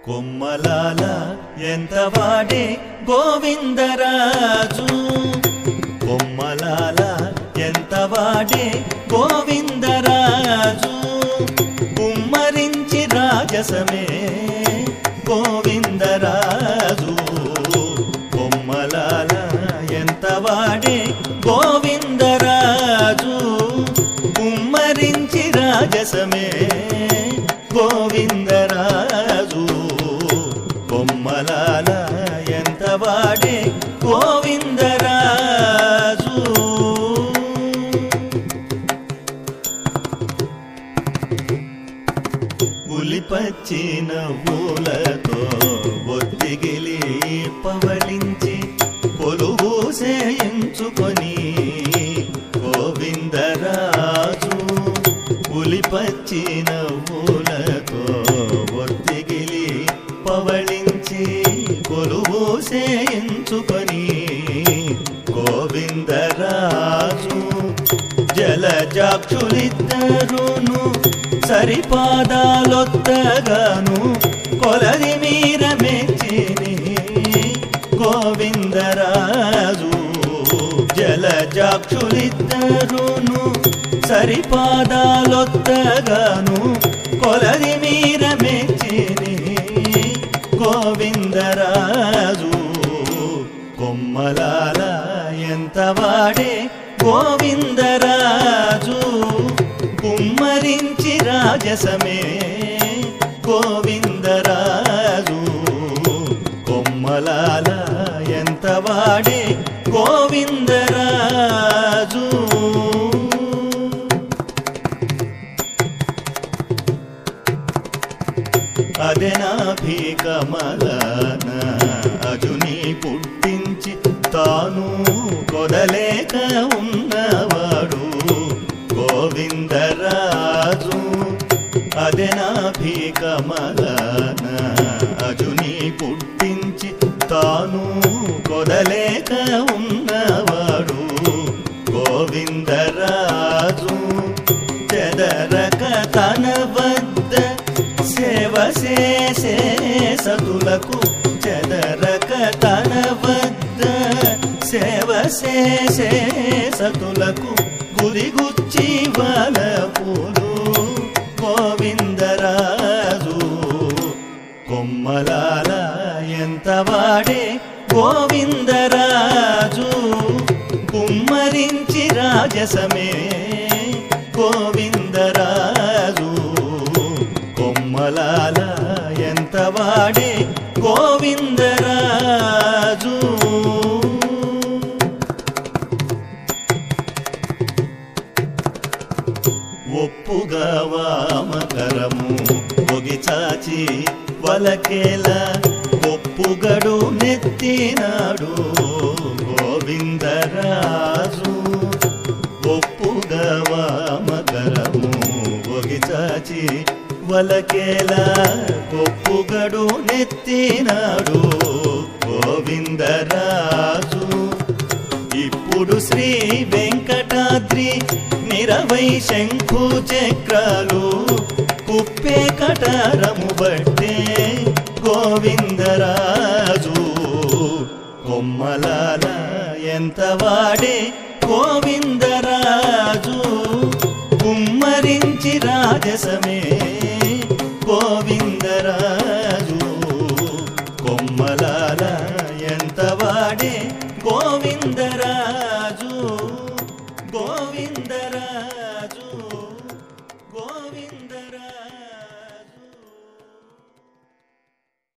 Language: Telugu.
కొమ్మలాల ఎంత వాడే గోవిందరాజు కొమ్మలాల ఎంత వాడే గోవిందరాజు కుమ్మరించి రాజసమే గోవిందరాజు కొమ్మలాల ఎంత వాడే గోవిందరాజు కుమ్మరించి రాజసమే గోవిందరాజు కొమ్మలాల ఎంత వాడే గోవిందరాజు ఉలిపచ్చిన పూలతో ఒత్తిగిలి పవళించి కొలువు సేయించుకొని గోవిందరాజు ఉలిపచ్చిన పూలతో ఒత్తిగిలి పవళించి కొలువు సేయించుకొని గోవిందరాజు జలజాక్షులిద్దరును సరిపాదాలొత్తగాను కొలది మీర మెచ్చిని గోవిందరాజు జలజాక్షులిద్దరును సరిపాదాలొత్తగాను కొలది మీర మెచ్చిని గోవిందరాజు కొమ్మలాల ఎంత వాడే గోవిందరాజు కుమ్మరించి రాజసమే గోవిందరాజు కొమ్మలాల ఎంత వాడే గోవిందరాజు అదెనాభికమలన అజుని పుట్టించి తాను కొదలేక ఉన్నవాడు గోవిందరాజు అదెనాభికమలన అజుని పుట్టించి తాను కొదలేక ఉన్నవాడు గోవిందరాజు చెదరక తన వద్ద సేవ చేసే సతులకు చెదరక తన వద్ద సేవ చేసే సతులకు గురిగుచ్చి వల పూలు గోవిందరాజు కొమ్మలాల ఎంత వాడే గోవిందరాజు కుమ్మరించి రాజసమే గోవిందరాజు కొమ్మలాల ఎంత వాడే గోవిందరాజు ఒప్పుగా వామకరము ఒగి చాచి వలకేల ఒప్పుగడు నెత్తినాడు గోవిందరాజు ఒప్పుగా వామకరము ఒగి చాచి వలకేల ఒప్పుగడు నెత్తినాడు గోవిందరాజు ఇప్పుడు శ్రీ వెంకటాద్రి నిరవై శంఖు చక్రాలు కుప్పే కటారము బట్టే గోవిందరాజు కొమ్మలాల ఎంత వాడే గోవిందరాజు కుమ్మరించి రాజసమే గోవిందరాజు కొమ్మలాల ఎంత వాడే